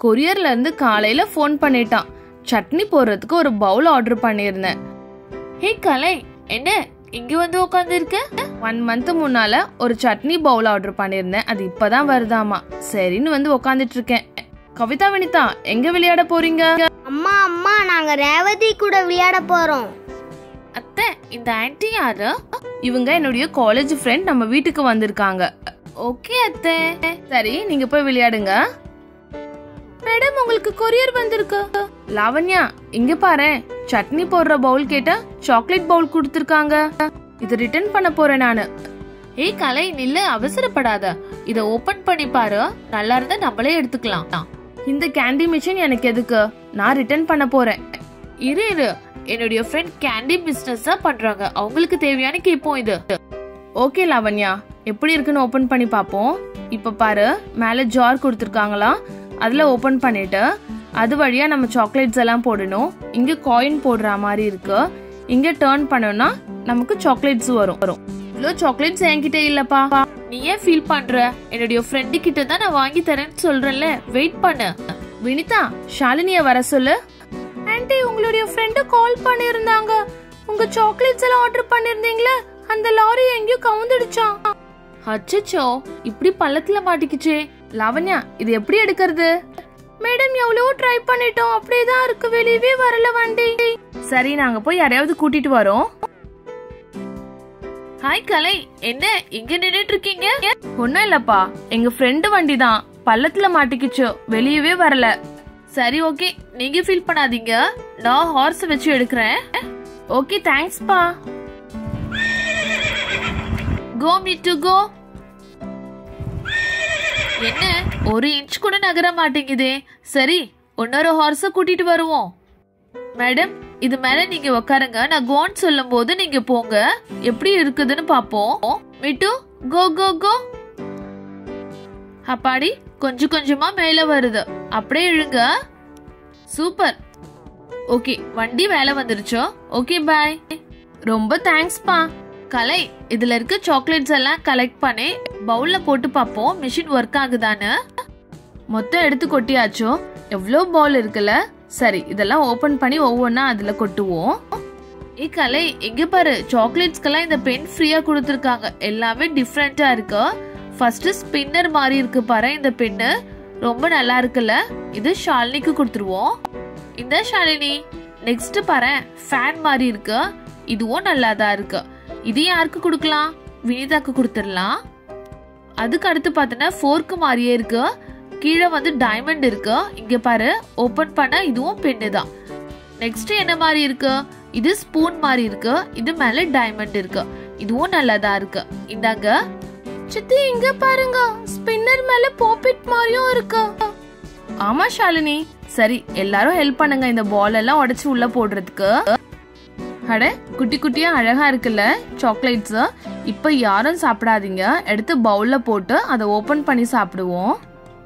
கொரியர்ல இருந்து காலையில ஃபோன் பண்ணிட்டான் சட்னி போடுறதுக்கு ஒரு பவுல் ஆர்டர் பண்ணியிருந்தேன் ஹே கலை என்ன இங்க வந்து உட்கார்ந்து இருக்க ஒன் மந்த் முன்னால ஒரு சட்னி பவுல் ஆர்டர் பண்ணியிருந்தேன் அது இப்பதான் வருதாமா சரின்னு வந்து உக்காந்துட்டு இருக்கேன் கவிதா வினிதா எங்க விளையாட போறீங்க அம்மா அம்மா நாங்க ரேவதி கூட விளையாட போறோம் அத்தை இந்த ஆன்ட்டி யாரு இவங்க என்னுடைய காலேஜ் ஃப்ரெண்ட் நம்ம வீட்டுக்கு வந்திருக்காங்க ஓகே அத்தை சரி நீங்க போய் விளையாடுங்க மேடம் உங்களுக்கு கொரியர் வந்திருக்கு லாவண்யா இங்க பாரு சட்னி போடுற பவுல் கேட்டா சாக்லேட் பவுல் கொடுத்திருக்காங்க இது ரிட்டர்ன் பண்ண போறேன் நானு ஏய் கலை நில்லு அவசரப்படாத இத ஓபன் பண்ணி பாரு நல்லா இருந்தா நம்மளே எடுத்துக்கலாம் இந்த கேண்டி மிஷின் எனக்கு எதுக்கு நான் ரிட்டர்ன் பண்ண போறேன் இரு இரு என்னுடைய ஃப்ரெண்ட் கேண்டி பிசினஸ் தான் பண்றாங்க அவங்களுக்கு தேவையான கேப்போம் இது ஓகே லாவண்யா எப்படி இருக்குன்னு ஓபன் பண்ணி பாப்போம் இப்ப பாரு மேல ஜார் கொடுத்துருக்காங்களா அதுல ஓபன் பண்ணிட்டு அது வழியா நம்ம சாக்லேட்ஸ் எல்லாம் போடணும் இங்க காயின் போடுற மாதிரி இருக்கு இங்க டர்ன் பண்ணோம்னா நமக்கு சாக்லேட்ஸ் வரும் வரும் இவ்வளோ சாக்லேட்ஸ் என்கிட்ட இல்லப்பா நீ ஏன் ஃபீல் பண்ற என்னுடைய ஃப்ரெண்டு கிட்ட தான் நான் வாங்கி தரேன்னு சொல்றேன்ல வெயிட் பண்ணு வினிதா ஷாலினிய வர சொல்லு ஆன்ட்டி உங்களுடைய ஃப்ரெண்டு கால் பண்ணியிருந்தாங்க உங்க சாக்லேட்ஸ் எல்லாம் ஆர்டர் பண்ணிருந்தீங்களே அந்த லாரி எங்கேயோ கவுந்துடுச்சான் அச்சச்சோ இப்படி பள்ளத்துல மாட்டிக்கிச்சே லாவண்யா இது எப்படி எடுக்கிறது மேடம் எவ்வளவோ ட்ரை பண்ணிட்டோம் அப்படியே தான் இருக்கு வெளியவே வரல வண்டி சரி நாங்க போய் யாரையாவது கூட்டிட்டு வரோம் ஹாய் கலை என்ன இங்க நின்னுட்டு இருக்கீங்க ஒண்ணும் இல்லப்பா எங்க ஃப்ரெண்டு வண்டி தான் பள்ளத்துல மாட்டிக்கிச்சு வெளியவே வரல சரி ஓகே நீங்க ஃபீல் பண்ணாதீங்க நான் ஹார்ஸ் வச்சு எடுக்கிறேன் ஓகே தேங்க்ஸ்ப்பா கோ மீ டு கோ என்ன ஒரு இன்ச் கூட நகர மாட்டேங்குதே சரி இன்னொரு ஹார்ஸ கூட்டிட்டு வருவோம் மேடம் இது மேல நீங்க உட்காருங்க நான் கோன்னு சொல்லும் போது நீங்க போங்க எப்படி இருக்குதுன்னு பாப்போம் மிட்டு கோ கோ கோ அப்பாடி கொஞ்சம் கொஞ்சமா மேல வருது அப்படியே இழுங்க சூப்பர் ஓகே வண்டி வேலை வந்துருச்சோ ஓகே பாய் ரொம்ப தேங்க்ஸ்ப்பா கலை இதுல இருக்க சாக்லேட்ஸ் எல்லாம் கலெக்ட் பண்ணி பவுல்ல போட்டு பார்ப்போம் மிஷின் ஒர்க் ஆகுதான்னு மொத்தம் எடுத்து கொட்டியாச்சோ எவ்வளோ பால் இருக்குல்ல சரி இதெல்லாம் ஓபன் பண்ணி ஒவ்வொன்றா அதுல கொட்டுவோம் ஏ கலை எங்க பாரு சாக்லேட்ஸ்க்கெல்லாம் இந்த பென் ஃப்ரீயா கொடுத்துருக்காங்க எல்லாமே டிஃப்ரெண்டா இருக்கு ஃபர்ஸ்ட் ஸ்பின்னர் மாதிரி இருக்கு பாரு இந்த பென்னு ரொம்ப நல்லா இருக்குல்ல இது ஷாலினிக்கு கொடுத்துருவோம் இந்த ஷாலினி நெக்ஸ்ட் பாரு ஃபேன் மாதிரி இருக்கு இதுவும் நல்லா தான் இருக்கு இது யாருக்கு கொடுக்கலாம் வினிதாக்கு கொடுத்துடலாம் அதுக்கு அடுத்து பார்த்தோன்னா ஃபோர்க்கு மாதிரியே இருக்கு கீழே வந்து டைமண்ட் இருக்கு இங்க பாரு ஓபன் பண்ணா இதுவும் பென்னு தான் நெக்ஸ்ட் என்ன மாதிரி இருக்கு இது ஸ்பூன் மாதிரி இருக்கு இது மேல டைமண்ட் இருக்கு இதுவும் நல்லதா இருக்கு இந்தாங்க சித்தி இங்க பாருங்க ஸ்பின்னர் மேல பாப்பிட் மாதிரியும் இருக்கு ஆமா ஷாலினி சரி எல்லாரும் ஹெல்ப் பண்ணுங்க இந்த பால் எல்லாம் உடைச்சு உள்ள போடுறதுக்கு அட குட்டி குட்டியா அழகா இருக்குல்ல சாக்லேட்ஸ் இப்ப யாரும் சாப்பிடாதீங்க எடுத்து பவுல்ல போட்டு அதை ஓபன் பண்ணி சாப்பிடுவோம்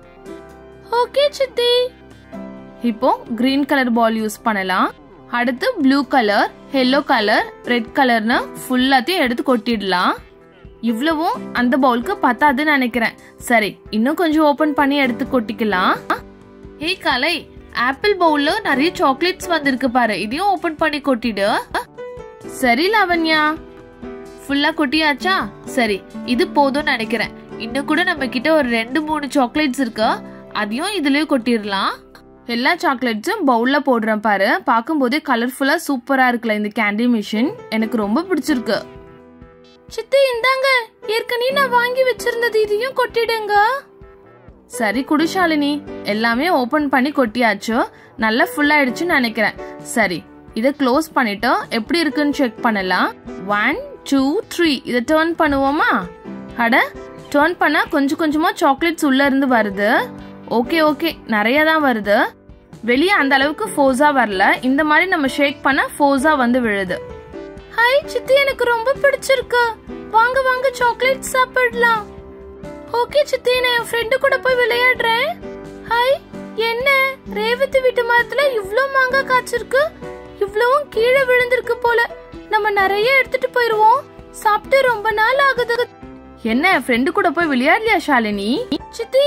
ஓகே சித்தி இப்போ கிரீன் கலர் பால் யூஸ் பண்ணலாம் அடுத்து blue colour yellow colour red கலர்னு ஃபுல்லாத்தையும் எடுத்து கொட்டிடலாம் இவ்வளவும் அந்த பவுலுக்கு பத்தாதுன்னு நினைக்கிறேன் சரி இன்னும் கொஞ்சம் ஓபன் பண்ணி எடுத்து கொட்டிக்கலாம் ஹே கலை ஆப்பிள் பவுல்ல நிறைய சாக்லேட்ஸ் வந்திருக்கு பாரு இதையும் ஓபன் பண்ணி கொட்டிடு சரி லாவண்யா ஃபுல்லா கொட்டியாச்சா சரி இது போதும்னு நினைக்கிறேன் இன்னும் கூட நம்ம கிட்ட ஒரு ரெண்டு மூணு சாக்லேட்ஸ் இருக்கு அதையும் இதுலயே கொட்டிடலாம் எல்லா சாக்லேட்ஸும் பவுல்ல போடுறேன் பாரு பார்க்கும்போதே கலர்ஃபுல்லா சூப்பரா இருக்குல்ல இந்த கேண்டி மிஷின் எனக்கு ரொம்ப பிடிச்சிருக்கு சித்தி இந்தாங்க ஏற்கனவே நான் வாங்கி வச்சிருந்தது இதையும் கொட்டிடுங்க சரி குடிஷாலினி எல்லாமே ஓபன் பண்ணி கொட்டியாச்சு நல்லா ஃபுல் ஆயிடுச்சுன்னு நினைக்கிறேன் சரி இதை க்ளோஸ் பண்ணிட்டு எப்படி இருக்குன்னு செக் பண்ணலாம் ஒன் டூ த்ரீ இதை டேர்ன் பண்ணுவோமா அட டேர்ன் பண்ணா கொஞ்சம் கொஞ்சமா சாக்லேட்ஸ் உள்ள இருந்து வருது ஓகே ஓகே நிறைய தான் வருது வெளியே அந்த அளவுக்கு ஃபோர்ஸா வரல இந்த மாதிரி நம்ம ஷேக் பண்ணா ஃபோர்ஸா வந்து விழுது ஹாய் சித்தி எனக்கு ரொம்ப பிடிச்சிருக்கு வாங்க வாங்க சாக்லேட் சாப்பிடலாம் ஓகே சித்தி நான் என் ஃப்ரெண்டு கூட போய் விளையாடுறேன் ஹாய் என்ன ரேவதி வீட்டு மரத்துல இவ்ளோ மாங்காய் காய்ச்சிருக்கு இவ்வளவும் கீழே விழுந்திருக்கு போல நம்ம நிறைய எடுத்துட்டு போயிருவோம் சாப்பிட்டு ரொம்ப நாள் ஆகுது என்ன ஃப்ரெண்டு கூட போய் விளையாடலையா ஷாலினி சித்தி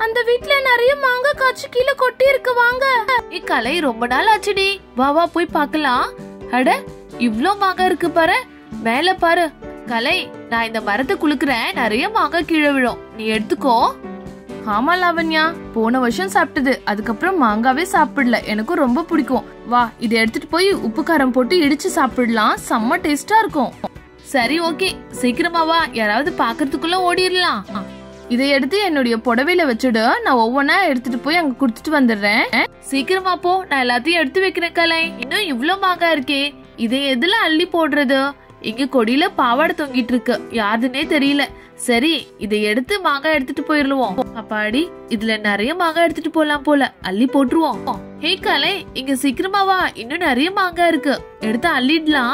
அந்த வீட்ல நிறைய மாங்காய் காய்ச்சி கீழே கொட்டி இருக்கு வாங்க ஏ கலை ரொம்ப நாள் ஆச்சுடி வா வா போய் பார்க்கலாம் அட இவ்ளோ மாங்காய் இருக்கு பாரு மேல பாரு கலை நான் இந்த மரத்தை குலுக்குறேன் நிறைய மாங்காய் கீழே விழும் நீ எடுத்துக்கோ ஆமா லாவண்யா போன வருஷம் சாப்பிட்டது அதுக்கப்புறம் மாங்காவே சாப்பிடல எனக்கும் ரொம்ப பிடிக்கும் வா இதை எடுத்துட்டு போய் உப்பு காரம் போட்டு இடிச்சு சாப்பிடலாம் செம்ம டேஸ்டா இருக்கும் சரி ஓகே சீக்கிரமா வா யாராவது பாக்குறதுக்குள்ள ஓடிடலாம் இதை எடுத்து என்னுடைய புடவையில வச்சுடு நான் ஒவ்வொன்னா எடுத்துட்டு போய் அங்க குடுத்துட்டு வந்துடுறேன் சீக்கிரமா போ நான் எல்லாத்தையும் எடுத்து வைக்கிறேன் கலை இன்னும் இவ்ளோ மாங்காய் இருக்கே இதை எதுல அள்ளி போடுறது இங்க கொடியில பாவாடை தொங்கிட்டு இருக்கு யாருன்னே தெரியல சரி இதை எடுத்து மாங்காய் எடுத்துட்டு போயிருவோம் அப்பாடி இதுல நிறைய மாங்காய் எடுத்துட்டு போலாம் போல அள்ளி போட்டுருவோம் ஹே கலை இங்க சீக்கிரமா வா இன்னும் நிறைய மாங்காய் இருக்கு எடுத்து அள்ளிடலாம்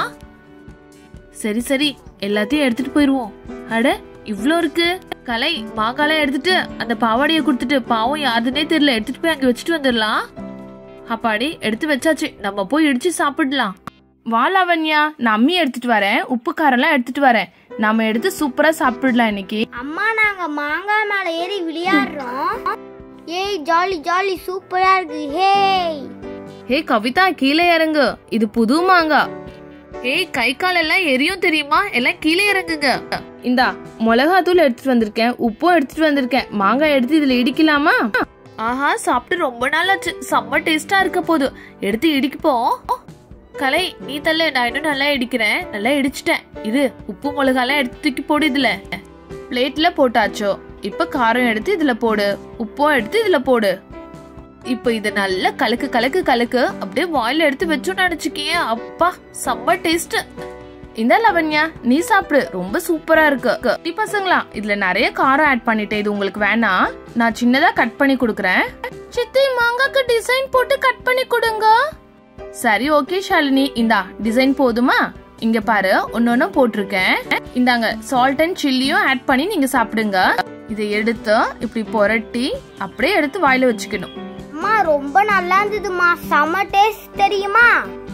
சரி சரி எல்லாத்தையும் எடுத்துட்டு போயிருவோம் அட இவ்ளோ இருக்கு கலை மாங்காலாம் எடுத்துட்டு அந்த பாவாடைய கொடுத்துட்டு பாவம் யாருன்னே தெரியல எடுத்துட்டு போய் அங்க வச்சுட்டு வந்துடலாம் அப்பாடி எடுத்து வச்சாச்சு நம்ம போய் இடிச்சு சாப்பிடலாம் வா லாவண்யா நான் அம்மி எடுத்துட்டு வரேன் உப்பு காரம்லாம் எடுத்துட்டு வரேன் நாம எடுத்து சூப்பரா சாப்பிடலாம் இன்னைக்கு அம்மா நாங்க மாங்காய் மேல ஏறி விளையாடுறோம் ஏய் ஜாலி ஜாலி சூப்பரா இருக்கு ஹேய் ஹே கவிதா கீழே இறங்கு இது புது மாங்காய் ஏய் கை கால் எல்லாம் எரியும் தெரியுமா எல்லாம் கீழே இறங்குங்க இந்தா மிளகாத்தூள் எடுத்துட்டு வந்திருக்கேன் உப்பும் எடுத்துட்டு வந்திருக்கேன் மாங்காய் எடுத்து இதுல இடிக்கலாமா ஆஹா சாப்பிட்டு ரொம்ப நாள் ஆச்சு செம்ம டேஸ்டா இருக்க போது எடுத்து இடிக்கப்போம் கலை நீ தள்ள நான் இன்னும் நல்லா இடிக்கிறேன் நல்லா இடிச்சிட்டேன் இது உப்பு மிளகாலாம் எடுத்து தூக்கி போடு இதுல பிளேட்ல போட்டாச்சோ இப்ப காரம் எடுத்து இதுல போடு உப்பும் எடுத்து இதுல போடு இப்போ இத நல்லா கலக்கு கலக்கு கலக்கு அப்படியே வாயில எடுத்து வச்சோன்னு நினைச்சுக்கிய அப்பா செம்ம டேஸ்ட் இந்த லவண்யா நீ சாப்பிடு ரொம்ப சூப்பரா இருக்கு குட்டி பசங்களா இதுல நிறைய காரம் ஆட் பண்ணிட்டேன் இது உங்களுக்கு வேணாம் நான் சின்னதா கட் பண்ணி கொடுக்கறேன் சித்தி மாங்காக்கு டிசைன் போட்டு கட் பண்ணி கொடுங்க சரி ஓகே ஷாலினி இந்தா டிசைன் போதுமா இங்க பாரு ஒன்னொன்னு போட்டிருக்கேன் இந்தாங்க சால்ட் அண்ட் சில்லியும் ஆட் பண்ணி நீங்க சாப்பிடுங்க இதை எடுத்து இப்படி புரட்டி அப்படியே எடுத்து வாயில வச்சுக்கணும் அம்மா ரொம்ப நல்லா இருந்ததுமா செம டேஸ்ட் தெரியுமா